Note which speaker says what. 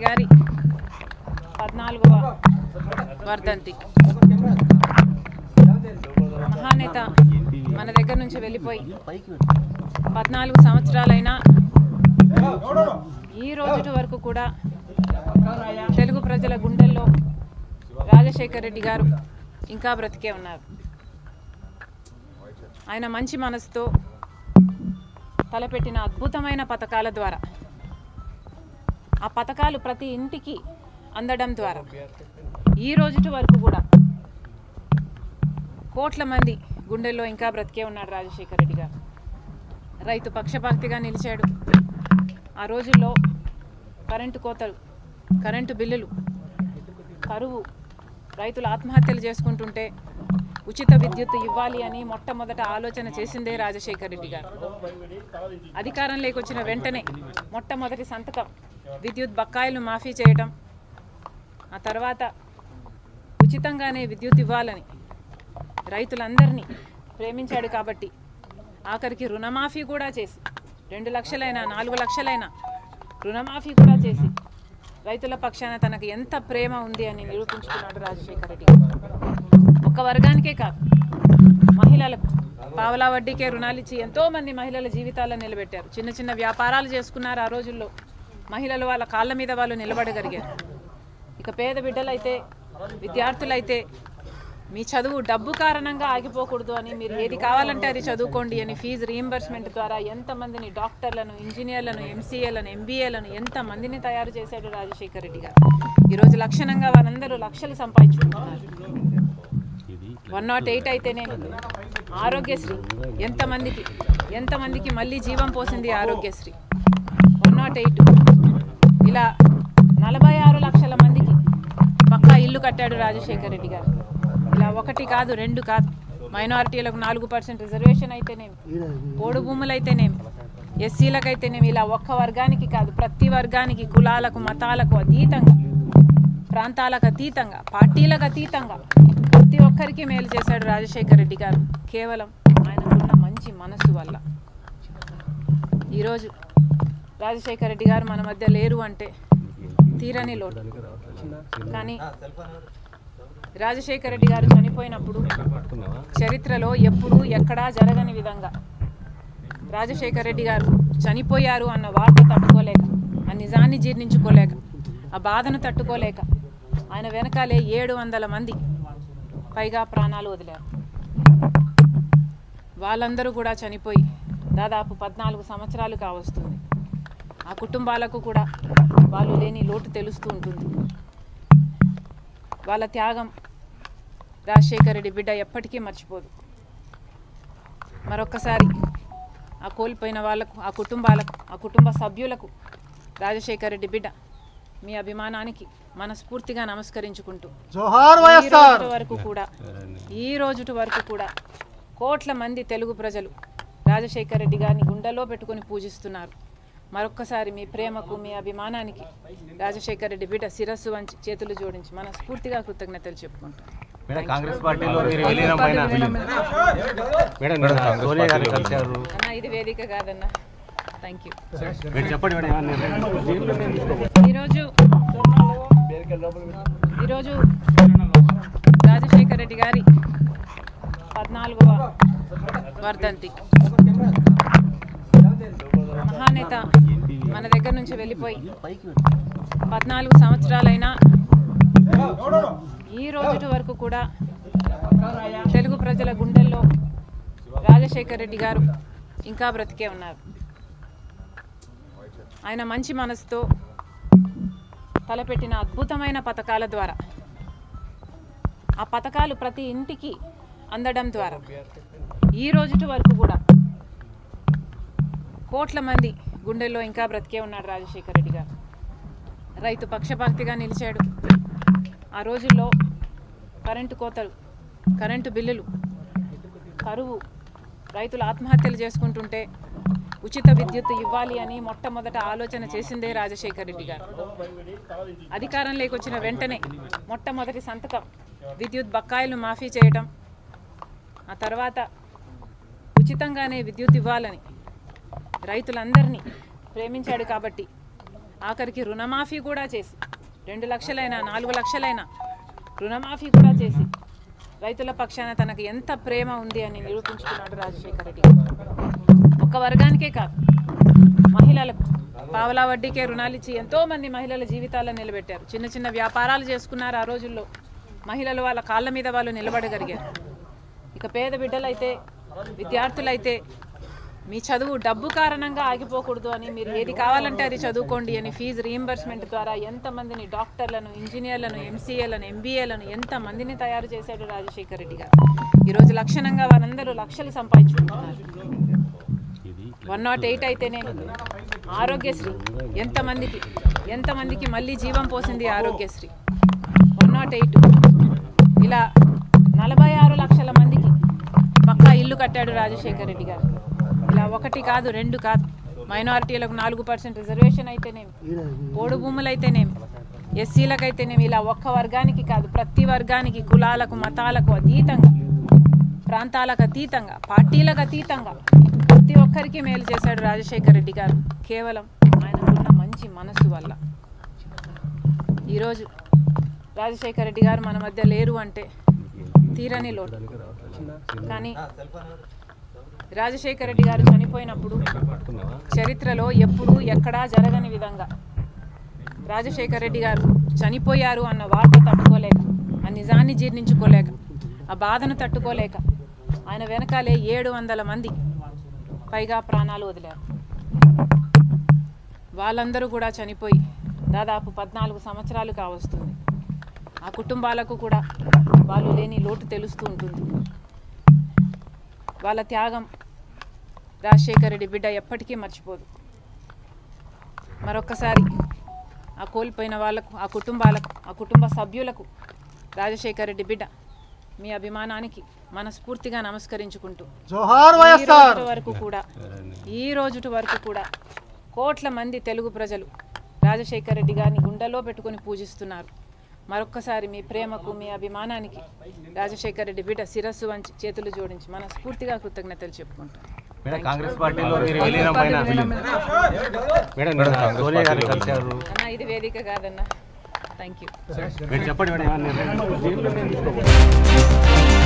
Speaker 1: గారి పద్నాలుగవ వర్ధంతి మహానేత మన దగ్గర నుంచి వెళ్ళిపోయి పద్నాలుగు సంవత్సరాలైనా ఈ రోజు వరకు కూడా తెలుగు ప్రజల గుండెల్లో రాజశేఖర్ రెడ్డి గారు ఇంకా బ్రతికే ఉన్నారు ఆయన మంచి మనసుతో తలపెట్టిన అద్భుతమైన పథకాల ద్వారా ఆ పథకాలు ప్రతి ఇంటికి అందడం ద్వారా ఈ రోజు వరకు కూడా కోట్ల మంది గుండెల్లో ఇంకా బ్రతికే ఉన్నాడు రాజశేఖర రెడ్డి గారు రైతు పక్షపాతిగా నిలిచాడు ఆ రోజుల్లో కరెంటు కోతలు కరెంటు బిల్లులు కరువు రైతులు ఆత్మహత్యలు చేసుకుంటుంటే ఉచిత విద్యుత్ ఇవ్వాలి అని మొట్టమొదట ఆలోచన చేసిందే రాజశేఖర రెడ్డి గారు అధికారంలోకి వచ్చిన వెంటనే మొట్టమొదటి సంతకం విద్యుత్ బకాయిలు మాఫీ చేయడం ఆ తర్వాత ఉచితంగానే విద్యుత్ ఇవ్వాలని రైతులందరినీ ప్రేమించాడు కాబట్టి ఆఖరికి రుణమాఫీ కూడా చేసి రెండు లక్షలైనా నాలుగు లక్షలైనా రుణమాఫీ కూడా చేసి రైతుల పక్షాన తనకు ఎంత ప్రేమ ఉంది అని నిరూపించుకున్నాడు రాజశేఖర రెడ్డి గారు. ఒక్క వర్గానికే కాదు మహిళలకు పావలా వడ్డీకే రుణాలు ఇచ్చి ఎంతో మంది మహిళల జీవితాలను నిలబెట్టారు చిన్న చిన్న వ్యాపారాలు చేసుకున్నారు ఆ రోజుల్లో మహిళలు వాళ్ళ కాళ్ళ మీద వాళ్ళు నిలబడగలిగారు ఇక పేద బిడ్డలైతే విద్యార్థులైతే మీ చదువు డబ్బు కారణంగా ఆగిపోకూడదు అని మీరు ఏది కావాలంటే అది చదువుకోండి అని ఫీజు రీయింబర్స్మెంట్ ద్వారా ఎంతమందిని డాక్టర్లను ఇంజనీర్లను ఎంసీఏలను ఎంబీఏలను ఎంతమందిని తయారు చేశాడు రాజశేఖర రెడ్డి గారు ఈరోజు లక్షణంగా వారందరూ లక్షలు సంపాదించుకుంటున్నారు వన్ నాట్ ఎయిట్ అయితేనే ఆరోగ్యశ్రీ ఎంతమందికి ఎంతమందికి మళ్ళీ జీవం పోసింది ఆరోగ్యశ్రీ వన్ నాట్ ఎయిట్ ఇలా నలభై ఆరు లక్షల మందికి పక్కా ఇల్లు కట్టాడు రాజశేఖర రెడ్డి గారు ఇలా ఒకటి కాదు రెండు కాదు మైనారిటీలకు నాలుగు పర్సెంట్ రిజర్వేషన్ అయితేనేమి పోడు భూములు అయితేనేమి ఎస్సీలకు అయితేనేమి ఇలా ఒక్క వర్గానికి కాదు ప్రతి వర్గానికి కులాలకు మతాలకు అతీతంగా ప్రాంతాలకు అతీతంగా పార్టీలకు అతీతంగా ప్రతి ఒక్కరికి మేలు చేశాడు రాజశేఖర రెడ్డి గారు కేవలం ఆయనకున్న మంచి మనసు వల్ల ఈరోజు రాజశేఖర రెడ్డి గారు మన మధ్య లేరు అంటే తీరని లోటు కానీ రాజశేఖర రెడ్డి గారు చనిపోయినప్పుడు చరిత్రలో ఎప్పుడూ ఎక్కడా జరగని విధంగా రాజశేఖర రెడ్డి గారు చనిపోయారు అన్న వార్త తట్టుకోలేక ఆ నిజాన్ని జీర్ణించుకోలేక ఆ బాధను తట్టుకోలేక ఆయన వెనకాలే ఏడు వందల మంది పైగా ప్రాణాలు వదిలారు వాళ్ళందరూ కూడా చనిపోయి దాదాపు పద్నాలుగు సంవత్సరాలు కావస్తుంది ఆ కుటుంబాలకు కూడా వాళ్ళు లేని లోటు తెలుస్తూ ఉంటుంది వాళ్ళ త్యాగం రాజశేఖర రెడ్డి బిడ్డ ఎప్పటికీ మర్చిపోదు మరొక్కసారి ఆ కోల్పోయిన వాళ్ళకు ఆ కుటుంబాలకు ఆ కుటుంబ సభ్యులకు రాజశేఖర రెడ్డి బిడ్డ మీ అభిమానానికి మనస్ఫూర్తిగా నమస్కరించుకుంటూ
Speaker 2: జోహార్
Speaker 1: ఈ
Speaker 2: వైఎస్ఆర్
Speaker 1: రోజుటి వరకు కూడా ఈ రోజుటి వరకు కూడా కోట్ల మంది తెలుగు ప్రజలు రాజశేఖర రెడ్డి గారిని గుండెలో పెట్టుకొని పూజిస్తున్నారు మరొక్కసారి మీ ప్రేమకు మీ అభిమానానికి రాజశేఖర రెడ్డి బిడ్డ శిరస్సు వంచి చేతులు జోడించి మనస్ఫూర్తిగా కృతజ్ఞతలు చెప్పుకుంటాం
Speaker 3: మేడం కాంగ్రెస్ పార్టీలో మీరు విలీనం పైన మేడం మేడం సోనియా గారిని కలిశారు
Speaker 1: అన్న ఇది వేదిక కాదన్న థ్యాంక్ యూ
Speaker 3: మీరు చెప్పండి మేడం
Speaker 1: ఈరోజు ఈరోజు రాజశేఖర రెడ్డి గారి పద్నాలుగవ వర్ధంతి మహానేత మన దగ్గర నుంచి వెళ్ళిపోయి పద్నాలుగు సంవత్సరాలైనా ఈ రోజు వరకు కూడా తెలుగు ప్రజల గుండెల్లో రాజశేఖర రెడ్డి గారు ఇంకా బ్రతికే ఉన్నారు ఆయన మంచి మనసుతో తలపెట్టిన అద్భుతమైన పథకాల ద్వారా ఆ పథకాలు ప్రతి ఇంటికి అందడం ద్వారా ఈ రోజు వరకు కూడా కోట్ల మంది గుండెల్లో ఇంకా బ్రతికే ఉన్నాడు రాజశేఖర రెడ్డి గారు రైతు పక్షపాతిగా నిలిచాడు ఆ రోజుల్లో కరెంటు కోతలు కరెంటు బిల్లులు కరువు రైతులు ఆత్మహత్యలు చేసుకుంటుంటే ఉచిత విద్యుత్ ఇవ్వాలి అని మొట్టమొదట ఆలోచన చేసిందే రాజశేఖర రెడ్డి గారు అధికారంలోకి వచ్చిన వెంటనే మొట్టమొదటి సంతకం విద్యుత్ బకాయిలు మాఫీ చేయటం ఆ తర్వాత ఉచితంగానే విద్యుత్ ఇవ్వాలని రైతులందరినీ ప్రేమించాడు కాబట్టి ఆఖరికి రుణమాఫీ కూడా చేసి రెండు లక్షలైనా నాలుగు లక్షలైనా రుణమాఫీ కూడా చేసి రైతుల పక్షాన తనకు ఎంత ప్రేమ ఉంది అని నిరూపించుకున్నాడు రాజశేఖర రెడ్డి ఒక వర్గానికే కాదు మహిళలకు పావలా వడ్డీకే రుణాలు ఇచ్చి ఎంతో మంది మహిళల జీవితాలను నిలబెట్టారు చిన్న చిన్న వ్యాపారాలు చేసుకున్నారు ఆ రోజుల్లో మహిళలు వాళ్ళ కాళ్ళ మీద వాళ్ళు నిలబడగలిగారు ఇక పేద బిడ్డలైతే విద్యార్థులైతే మీ చదువు డబ్బు కారణంగా ఆగిపోకూడదు అని మీరు ఏది కావాలంటే అది చదువుకోండి అని ఫీజు రీయింబర్స్మెంట్ ద్వారా ఎంతమందిని డాక్టర్లను ఇంజనీర్లను ఎంసీఏలను ఎంబీఏలను ఎంతమందిని తయారు చేశాడు రాజశేఖర రెడ్డి గారు ఈరోజు లక్షణంగా వారందరూ లక్షలు సంపాదించుకుంటున్నారు వన్ నాట్ ఎయిట్ అయితేనే ఆరోగ్యశ్రీ ఎంతమందికి ఎంతమందికి మళ్ళీ జీవం పోసింది ఆరోగ్యశ్రీ వన్ నాట్ ఎయిట్ ఇలా నలభై ఆరు లక్షల మందికి పక్కా ఇల్లు కట్టాడు రాజశేఖర రెడ్డి గారు ఇలా ఒకటి కాదు రెండు కాదు మైనారిటీలకు నాలుగు పర్సెంట్ రిజర్వేషన్ అయితేనేమి పోడు భూములు అయితేనేమి ఎస్సీలకు అయితేనేమి ఇలా ఒక్క వర్గానికి కాదు ప్రతి వర్గానికి కులాలకు మతాలకు అతీతంగా ప్రాంతాలకు అతీతంగా పార్టీలకు అతీతంగా ప్రతి ఒక్కరికి మేలు చేశాడు రాజశేఖర రెడ్డి గారు కేవలం ఆయనకున్న మంచి మనసు వల్ల ఈరోజు రాజశేఖర రెడ్డి గారు మన మధ్య లేరు అంటే తీరని లోటు కానీ రాజశేఖర రెడ్డి గారు చనిపోయినప్పుడు చరిత్రలో ఎప్పుడూ ఎక్కడా జరగని విధంగా రాజశేఖర రెడ్డి గారు చనిపోయారు అన్న వార్త తట్టుకోలేక ఆ నిజాన్ని జీర్ణించుకోలేక ఆ బాధను తట్టుకోలేక ఆయన వెనకాలే ఏడు వందల మంది పైగా ప్రాణాలు వదిలారు వాళ్ళందరూ కూడా చనిపోయి దాదాపు పద్నాలుగు సంవత్సరాలు కావస్తుంది ఆ కుటుంబాలకు కూడా వాళ్ళు లేని లోటు తెలుస్తూ ఉంటుంది వాళ్ళ త్యాగం రాజశేఖర రెడ్డి బిడ్డ ఎప్పటికీ మర్చిపోదు మరొక్కసారి ఆ కోల్పోయిన వాళ్ళకు ఆ కుటుంబాలకు ఆ కుటుంబ సభ్యులకు రాజశేఖర రెడ్డి బిడ్డ మీ అభిమానానికి మనస్ఫూర్తిగా నమస్కరించుకుంటూ
Speaker 2: జోహార్
Speaker 1: ఈ
Speaker 2: వైఎస్ఆర్
Speaker 1: రోజుటి వరకు కూడా ఈ రోజుటి వరకు కూడా కోట్ల మంది తెలుగు ప్రజలు రాజశేఖర రెడ్డి గారిని గుండెలో పెట్టుకొని పూజిస్తున్నారు మరొక్కసారి మీ ప్రేమకు మీ అభిమానానికి రాజశేఖర రెడ్డి బిడ్డ శిరస్సు వంచి చేతులు జోడించి మనస్ఫూర్తిగా కృతజ్ఞతలు చెప్పుకుంటాం
Speaker 3: మేడం కాంగ్రెస్ పార్టీలో మీరు విలీనం పైన మేడం నిన్న సోనియా గారిని కలిశారు
Speaker 1: అన్న ఇది వేదిక కాదన్న థ్యాంక్ యూ
Speaker 3: మీరు చెప్పండి మేడం ఏమన్నా నిర్ణయం?